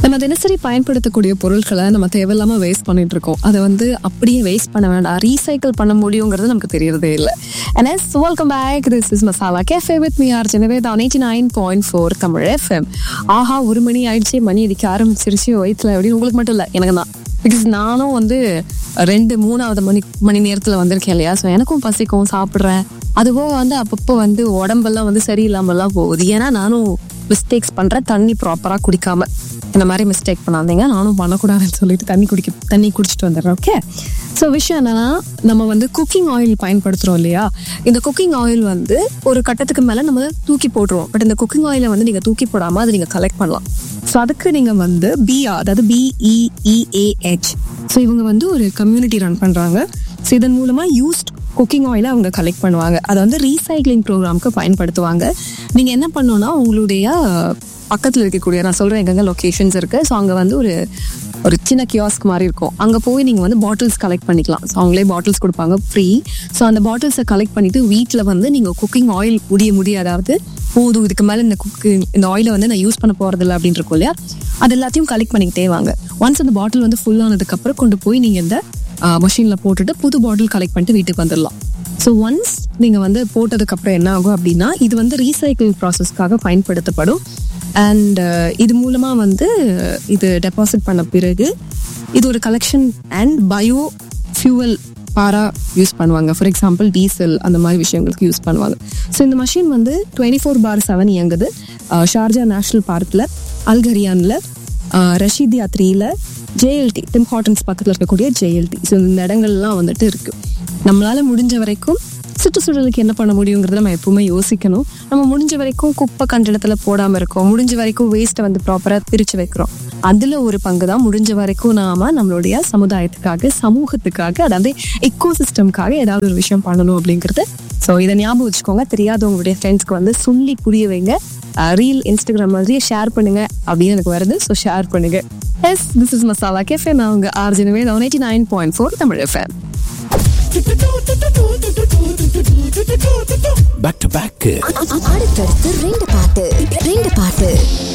நம்ம தினசரி பயன்படுத்தக்கூடிய பொருட்களை நம்ம தேவையில்லாம வேஸ்ட் பண்ணிட்டு இருக்கோம் அதை வந்து அப்படியே வேஸ்ட் பண்ண வேண்டாம் ரீசைக்கிள் பண்ண முடியுங்கிறது நமக்கு தெரியறதே இல்லை and yes welcome back this is Masala Cafe with me R ஜெனவே தான் eighty nine point four Tamil FM ஆஹா ஒரு மணி ஆயிடுச்சு மணி அடிக்க ஆரம்பிச்சிருச்சு வயிற்றுல அப்படின்னு உங்களுக்கு மட்டும் இல்லை எனக்கு தான் பிகாஸ் நானும் வந்து ரெண்டு மூணாவது மணி மணி நேரத்தில் வந்திருக்கேன் இல்லையா ஸோ எனக்கும் பசிக்கும் சாப்பிட்றேன் அதுபோக வந்து அப்பப்போ வந்து உடம்பெல்லாம் வந்து சரியில்லாமலாம் போகுது ஏன்னா நானும் மிஸ்டேக்ஸ் பண்ணுறேன் தண்ணி ப்ராப்பராக குடிக்காம இந்த மாதிரி மிஸ்டேக் பண்ணாதீங்க நானும் பண்ணக்கூடாதுன்னு சொல்லிட்டு தண்ணி குடிக்க தண்ணி குடிச்சிட்டு வந்துடுறேன் ஓகே ஸோ விஷயம் என்னன்னா நம்ம வந்து குக்கிங் ஆயில் பயன்படுத்துகிறோம் இல்லையா இந்த குக்கிங் ஆயில் வந்து ஒரு கட்டத்துக்கு மேலே நம்ம தூக்கி போட்டுருவோம் பட் இந்த குக்கிங் ஆயிலை வந்து நீங்கள் தூக்கி போடாமல் அதை நீங்கள் கலெக்ட் பண்ணலாம் ஸோ அதுக்கு நீங்கள் வந்து பிஆர் அதாவது பிஇஇஏஹெச் ஸோ இவங்க வந்து ஒரு கம்யூனிட்டி ரன் பண்ணுறாங்க ஸோ இதன் மூலமாக யூஸ்ட் குக்கிங் ஆயிலை அவங்க கலெக்ட் பண்ணுவாங்க அதை வந்து ரீசைக்ளிங் ப்ரோக்ராம்க்கு பயன்படுத்துவாங்க நீங்கள் என்ன பண்ணணும்னா உங்களுடைய பக்கத்தில் இருக்கக்கூடிய நான் சொல்கிறேன் எங்கெங்க லொக்கேஷன்ஸ் இருக்குது ஸோ அங்கே வந்து ஒரு ஒரு சின்ன கியாஸ்க் மாதிரி இருக்கும் அங்கே போய் நீங்கள் வந்து பாட்டில்ஸ் கலெக்ட் பண்ணிக்கலாம் ஸோ அவங்களே பாட்டில்ஸ் கொடுப்பாங்க ஃப்ரீ ஸோ அந்த பாட்டில்ஸை கலெக்ட் பண்ணிவிட்டு வீட்டில் வந்து நீங்கள் குக்கிங் ஆயில் முடிய முடிய அதாவது போதும் இதுக்கு மேலே இந்த குக்கு இந்த ஆயிலை வந்து நான் யூஸ் பண்ண போகிறதில்ல அப்படின்னு இருக்கும் இல்லையா அது எல்லாத்தையும் கலெக்ட் பண்ணிக்கிட்டே வாங்க ஒன்ஸ் அந்த பாட்டில் வந்து ஃபுல் ஆனதுக்கப்புறம் கொண்டு போய் நீங்கள் இந்த மஷினில் போட்டுட்டு புது பாட்டில் கலெக்ட் பண்ணிட்டு வீட்டுக்கு வந்துடலாம் ஸோ ஒன்ஸ் நீங்கள் வந்து போட்டதுக்கப்புறம் என்ன ஆகும் அப்படின்னா இது வந்து ரீசைக்கிள் ப்ராசஸ்க்காக பயன்படுத்தப்படும் அண்ட் இது மூலமாக வந்து இது டெபாசிட் பண்ண பிறகு இது ஒரு கலெக்ஷன் அண்ட் பயோ ஃபியூவல் பாரா யூஸ் பண்ணுவாங்க ஃபார் எக்ஸாம்பிள் டீசல் அந்த மாதிரி விஷயங்களுக்கு யூஸ் பண்ணுவாங்க ஸோ இந்த மஷின் வந்து டுவெண்ட்டி ஃபோர் பார் செவன் இயங்குது ஷார்ஜா நேஷ்னல் பார்க்கில் அல்கரியானில் ரஷீத் யாத்ரியில் ஜேஎல்டி டிம் ஹாட்டன்ஸ் பக்கத்தில் இருக்கக்கூடிய ஜேஎல்டி ஸோ இந்த இடங்கள்லாம் வந்துட்டு இருக்குது நம்மளால் முடிஞ்ச வரைக்கும் சுற்றுச்சூழலுக்கு என்ன பண்ண முடியுங்கிறத நம்ம எப்பவுமே யோசிக்கணும் நம்ம முடிஞ்ச வரைக்கும் குப்பை கண்டிடத்தில் போடாமல் இருக்கோம் முடிஞ்ச வரைக்கும் வேஸ்ட்டை வந்து ப்ராப்பராக பிரித்து வைக்கிறோம் அதில் ஒரு பங்கு தான் முடிஞ்ச வரைக்கும் நாம நம்மளுடைய சமுதாயத்துக்காக சமூகத்துக்காக அதாவது எக்கோ சிஸ்டம்காக ஏதாவது ஒரு விஷயம் பண்ணணும் அப்படிங்கிறது ஸோ இதை ஞாபகம் வச்சுக்கோங்க தெரியாதவங்களுடைய ஃப்ரெண்ட்ஸ்க்கு வந்து சொல்லி புரிய வைங்க ரீல் இன்ஸ்டாகிராம் மாதிரியே ஷேர் பண்ணுங்க அப்படின்னு எனக்கு வருது ஸோ ஷேர் பண்ணுங்க yes this is Masala Cafe நான் உங்க ஆர்ஜினவே ninety nine point four Tamil FM back to back அடுத்தடுத்து ரெண்டு பாட்டு ரெண்டு பாட்டு